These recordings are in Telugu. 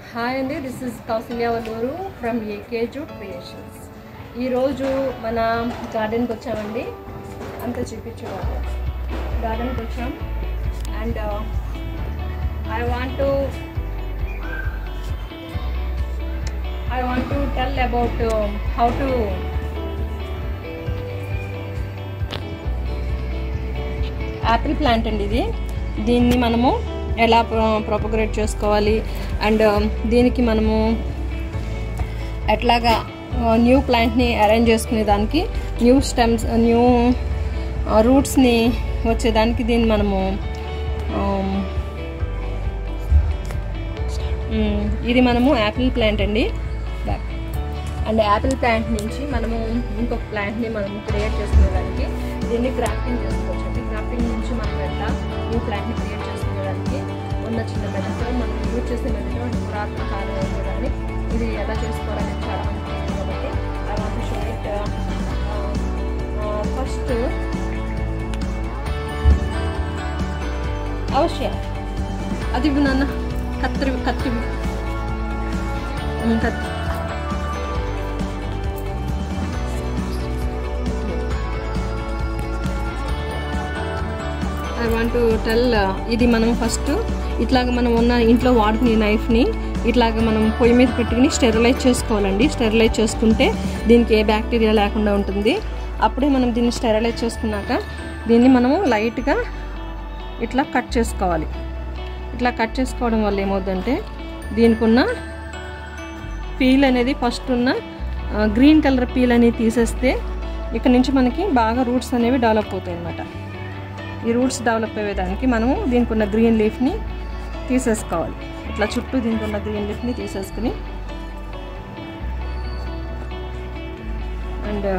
హాయ్ అండి this is Kausalya Valluru from ఏకేజు క్రియేషన్స్ ఈరోజు మన గార్డెన్కి వచ్చామండి అంత చూపించేవాళ్ళు గార్డెన్కి వచ్చాం and I want to I want to tell about how to apple plant అండి ఇది దీన్ని మనము ఎలా ప్రొపగ్రేట్ చేసుకోవాలి అండ్ దీనికి మనము ఎట్లాగా న్యూ ప్లాంట్ని అరేంజ్ చేసుకునే దానికి న్యూ స్టెమ్స్ న్యూ రూట్స్ని వచ్చేదానికి దీన్ని మనము ఇది మనము యాపిల్ ప్లాంట్ అండి అండ్ యాపిల్ ప్లాంట్ నుంచి మనము ఇంకొక ప్లాంట్ని మనం క్రియేట్ చేసుకునేదానికి దీన్ని గ్రాఫ్టింగ్ చేసుకోవచ్చు అండి గ్రాఫ్టింగ్ నుంచి మనం ఎట్లా న్యూ ప్లాంట్ని క్రియేట్ చేసుకునేదానికి ఉన్న చిన్న మెథడ్ మనం యూజ్ చేసే మెథడ్ పురాతన కాలం కానీ ఇది ఎలా చేసుకోవాలని చాలా మంది కాబట్టి I want show it first అవశ్య అది ఇవ్వు నాన్న కత్తిరి కత్తి కత్తి ఐ వాంట్ టు టెల్ ఇది మనం ఫస్ట్ ఇట్లాగ మనం ఉన్న ఇంట్లో వాడుకునే నైఫ్ని ఇట్లాగ మనం పొయ్యి మీద పెట్టుకుని స్టెరిలైజ్ చేసుకోవాలండి స్టెరిలైజ్ చేసుకుంటే దీనికి ఏ బ్యాక్టీరియా లేకుండా ఉంటుంది అప్పుడే మనం దీన్ని స్టెరిలైజ్ చేసుకున్నాక దీన్ని మనము లైట్గా ఇట్లా కట్ చేసుకోవాలి ఇట్లా కట్ చేసుకోవడం వల్ల ఏమవుతుందంటే దీనికి ఉన్న పీల్ అనేది ఫస్ట్ ఉన్న గ్రీన్ కలర్ పీల్ అనేది తీసేస్తే ఇక్కడ నుంచి మనకి బాగా రూట్స్ అనేవి డెవలప్ అవుతాయి అన్నమాట ఈ రూట్స్ డెవలప్ అయ్యేదానికి మనము దీనికి ఉన్న గ్రీన్ లీఫ్ని తీసేసుకోవాలి ఇట్లా చుట్టూ దీనికి ఉన్న గ్రీన్ లీఫ్ని తీసేసుకుని అండ్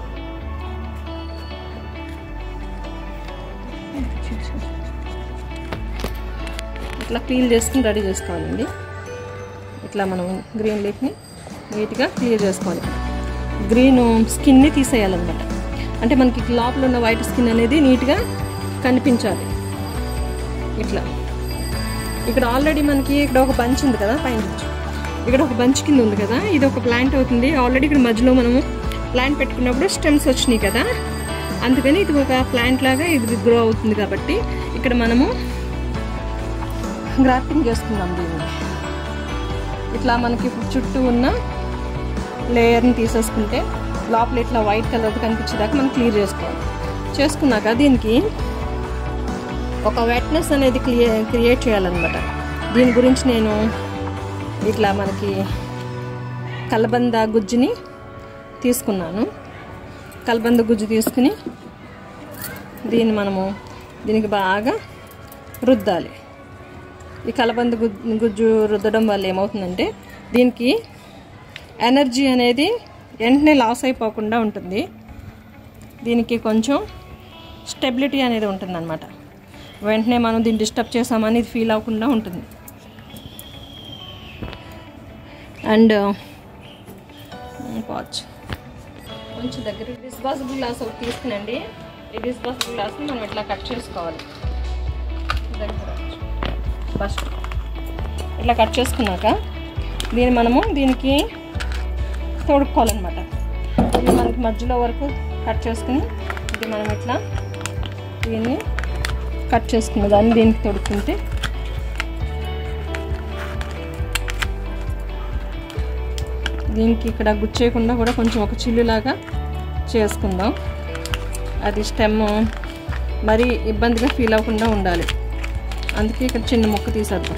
ఇట్లా పీల్ చేసుకుని రెడీ చేసుకోవాలండి ఇట్లా మనం గ్రీన్ లీఫ్ని నీట్గా క్లియర్ చేసుకోవాలి గ్రీన్ స్కిన్ని తీసేయాలన్నమాట అంటే మనకి లోపల ఉన్న వైట్ స్కిన్ అనేది నీట్గా కనిపించాలి ఇట్లా ఇక్కడ ఆల్రెడీ మనకి ఇక్కడ ఒక బంచ్ ఉంది కదా పైన ఇక్కడ ఒక బంచ్ కింద ఉంది కదా ఇది ఒక ప్లాంట్ అవుతుంది ఆల్రెడీ ఇక్కడ మధ్యలో మనము ప్లాంట్ పెట్టుకున్నప్పుడు స్టెమ్స్ వచ్చినాయి కదా అందుకని ఇది ఒక ప్లాంట్ లాగా ఇది గ్రో అవుతుంది కాబట్టి ఇక్కడ మనము గ్రాఫ్టింగ్ చేసుకుందాం దీన్ని ఇట్లా మనకి చుట్టూ ఉన్న లేయర్ని తీసేసుకుంటే లోపల ఇట్లా వైట్ కలర్ కనిపించేదాకా మనం క్లియర్ చేసుకోవాలి చేసుకున్నాక దీనికి ఒక వెట్నెస్ అనేది క్లియర్ క్రియేట్ చేయాలన్నమాట దీని గురించి నేను ఇట్లా మనకి కలబంద గుజ్జుని తీసుకున్నాను కలబంద గుజ్జు తీసుకుని దీన్ని మనము దీనికి బాగా రుద్దాలి ఈ కలబంద గుజ్జు రుద్దడం వల్ల ఏమవుతుందంటే దీనికి ఎనర్జీ అనేది వెంటనే లాస్ అయిపోకుండా ఉంటుంది దీనికి కొంచెం స్టెబిలిటీ అనేది ఉంటుందన్నమాట వెంటనే మనం దీన్ని డిస్టర్బ్ చేసామని ఇది ఫీల్ అవ్వకుండా ఉంటుంది అండ్ వాచ్ కొంచెం దగ్గర డిస్పాసిబుల్ గ్లాస్ ఒకటి తీసుకునండి ఈ డిస్పాసిబుల్ గ్లాస్ని మనం ఇట్లా కట్ చేసుకోవాలి దగ్గర ఫస్ట్ ఇట్లా కట్ చేసుకున్నాక దీన్ని మనము దీనికి తోడుకోవాలన్నమాట ఇది మనకి మధ్యలో వరకు కట్ చేసుకుని ఇది మనం ఇట్లా దీన్ని కట్ చేసుకున్న దాన్ని దీనికి తొడుక్కుంటే దీనికి ఇక్కడ గుచ్చేయకుండా కూడా కొంచెం ఒక చిల్లులాగా చేసుకుందాం అది స్టెమ్ మరీ ఇబ్బందిగా ఫీల్ అవ్వకుండా ఉండాలి అందుకే ఇక్కడ చిన్న ముక్క తీసేద్దాం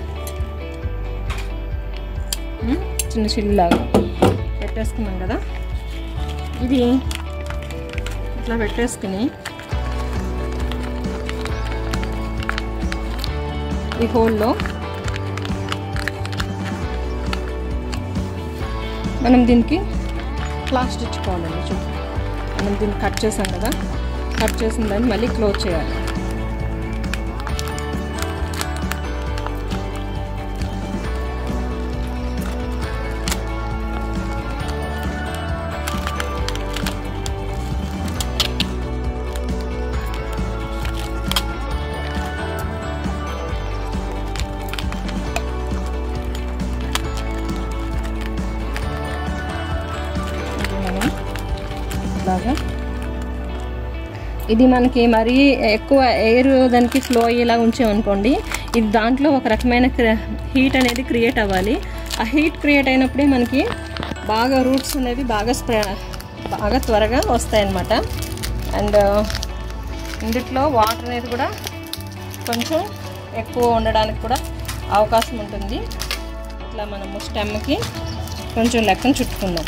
చిన్న చిల్లులాగా పెట్టేసుకున్నాం కదా ఇది ఇట్లా పెట్టేసుకుని ఈ హోల్లో మనం దీనికి ప్లాస్ట్ ఇచ్చుకోవాలండి చూడు మనం దీన్ని కట్ చేసాం కదా కట్ చేసిన దాన్ని మళ్ళీ క్లోజ్ చేయాలి ఇట్లాగా ఇది మనకి మరీ ఎక్కువ ఎయిర్ దానికి ఫ్లో అయ్యేలా ఉంచామనుకోండి ఇది దాంట్లో ఒక రకమైన హీట్ అనేది క్రియేట్ అవ్వాలి ఆ హీట్ క్రియేట్ అయినప్పుడే మనకి బాగా రూట్స్ అనేవి బాగా స్ప్రె బాగా త్వరగా వస్తాయన్నమాట అండ్ ఇందుట్లో వాటర్ అనేది కూడా కొంచెం ఎక్కువ ఉండడానికి కూడా అవకాశం ఉంటుంది ఇట్లా మనము స్టెమ్కి కొంచెం లెక్కను చుట్టుకుందాం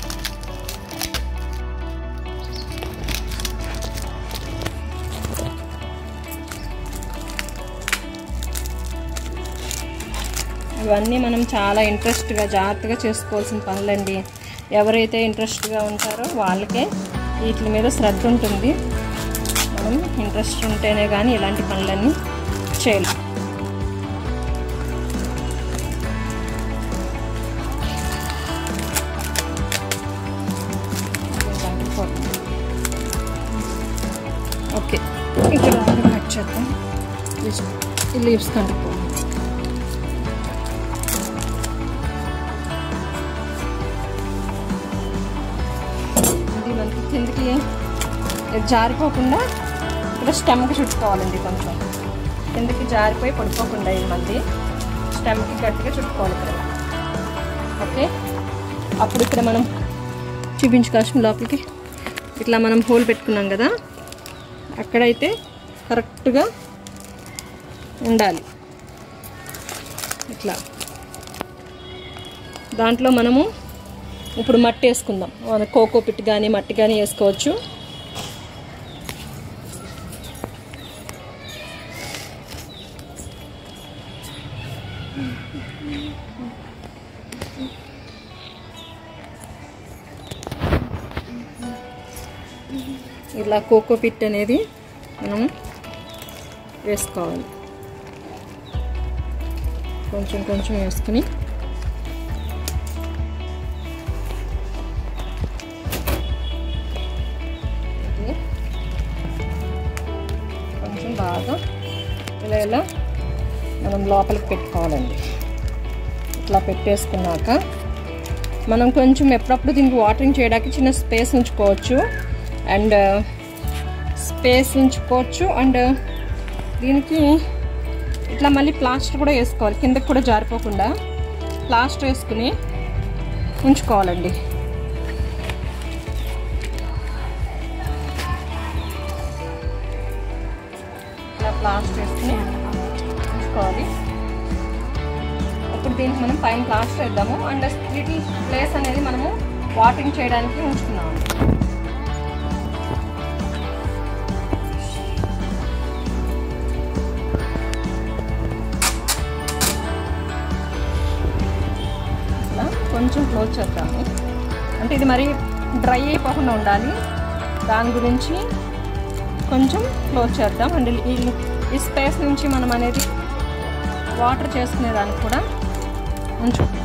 ఇవన్నీ మనం చాలా ఇంట్రెస్ట్గా జాగ్రత్తగా చేసుకోవాల్సిన పనులండి ఎవరైతే ఇంట్రెస్ట్గా ఉంటారో వాళ్ళకే వీటి మీద శ్రద్ధ ఉంటుంది మనం ఇంట్రెస్ట్ ఉంటేనే కానీ ఇలాంటి పనులన్నీ చేయలేం ఓకే ఇక్కడ కట్ చేద్దాం ఈ లీవ్స్ కంటుకో ఇది మనకి కిందకి జారిపోకుండా ఇక్కడ స్టెమ్కి చుట్టుకోవాలండి కొంచెం కిందకి జారిపోయి పడిపోకుండా ఇది మళ్ళీ స్టెమ్కి గట్టిగా చుట్టుకోవాలి ఇక్కడ ఓకే అప్పుడు ఇక్కడ మనం చూపించు కాశ్మీర్ లోపలికి ఇట్లా మనం హోల్ పెట్టుకున్నాం కదా అక్కడైతే కరెక్ట్గా ఉండాలి ఇట్లా దాంట్లో మనము ఇప్పుడు మట్టి వేసుకుందాం మన కోకో పిట్ కానీ మట్టి కానీ వేసుకోవచ్చు ఇలా కోకో పిట్ అనేది మనం వేసుకోవాలి కొంచెం కొంచెం వేసుకుని ఇది కొంచెం బాగా ఇలా ఇలా మనం లోపలికి పెట్టుకోవాలండి ఇట్లా పెట్టేసుకున్నాక మనం కొంచెం ఎప్పుడప్పుడు దీనికి వాటరింగ్ చేయడానికి చిన్న స్పేస్ ఉంచుకోవచ్చు అండ్ స్పేస్ ఉంచుకోవచ్చు అండ్ దీనికి ఇట్లా మళ్ళీ ప్లాస్టర్ కూడా వేసుకోవాలి కిందకి కూడా జారిపోకుండా ప్లాస్టర్ వేసుకుని ఉంచుకోవాలండి ఇట్లా ప్లాస్టర్ వేసుకుని ఉంచుకోవాలి ఇప్పుడు దీనికి మనం పైన ప్లాస్టర్ వేద్దాము అండ్ లిటిల్ ప్లేస్ అనేది మనము వాటరింగ్ చేయడానికి ఉంచుకున్నాము ఇట్లా కొంచెం క్లోజ్ చేద్దాము అంటే ఇది మరి డ్రై అయిపోకుండా ఉండాలి దాని గురించి కొంచెం క్లోజ్ చేద్దాం అండ్ ఈ ఈ స్పేస్ నుంచి మనం అనేది వాటర్ చేసుకునేదానికి కూడా ఉంచుకుంటాం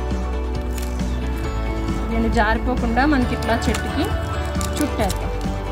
దీన్ని జారిపోకుండా మనకి ఇట్లా చెట్టుకి చుట్టేద్దాం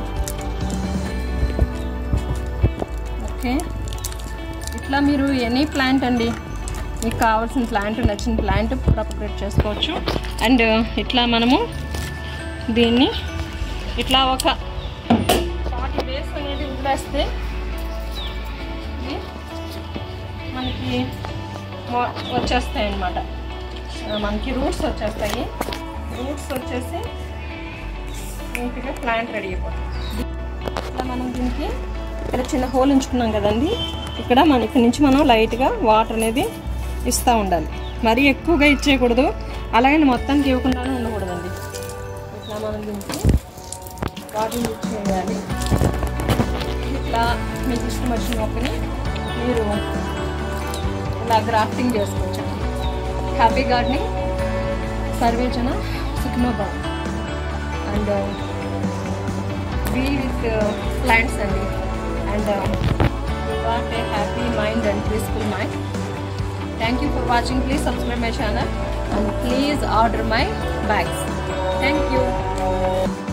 ఓకే ఇట్లా మీరు ఎనీ ప్లాంట్ అండి మీకు కావాల్సిన ప్లాంట్ నచ్చిన ప్లాంట్ ప్రపరేట్ చేసుకోవచ్చు అండ్ ఇట్లా మనము దీన్ని ఇట్లా ఒక ఫార్టీ డేస్ అనేది వదిలేస్తే ఇది మనకి మొ- వచ్చేస్తాయి అన్నమాట ఆ, మనకి రూట్స్ వచ్చేస్తాయి రూట్స్ వచ్చేసి నీట్గా ప్లాంట్ రెడీ అయిపోతుంది ఇట్లా మనం దీనికి ఇక్కడ చిన్న హోల్ ఉంచుకున్నాం కదండి ఇక్కడ మన ఇక్కడ నుంచి మనం లైట్గా వాటర్ అనేది ఇస్తూ ఉండాలి మరీ ఎక్కువగా ఇచ్చేయకూడదు అలాగని మొత్తానికి ఇవ్వకుండానే ఉండకూడదండి ఇట్లా మనం దీనికి వాటర్ ఇచ్చేయాలి ఇట్లా మీకు ఇష్టం వచ్చిన మొక్కని మీరు ఇలా గ్రాఫ్టింగ్ చేసుకోవచ్చు హ్యాపీ గార్డెనింగ్ సర్వేచన సుఖమాబాద్ అండ్ బీ విత్ ప్లాంట్స్ అండి and what a happy mind and peaceful mind thank you for watching please subscribe my channel and please order my bags thank you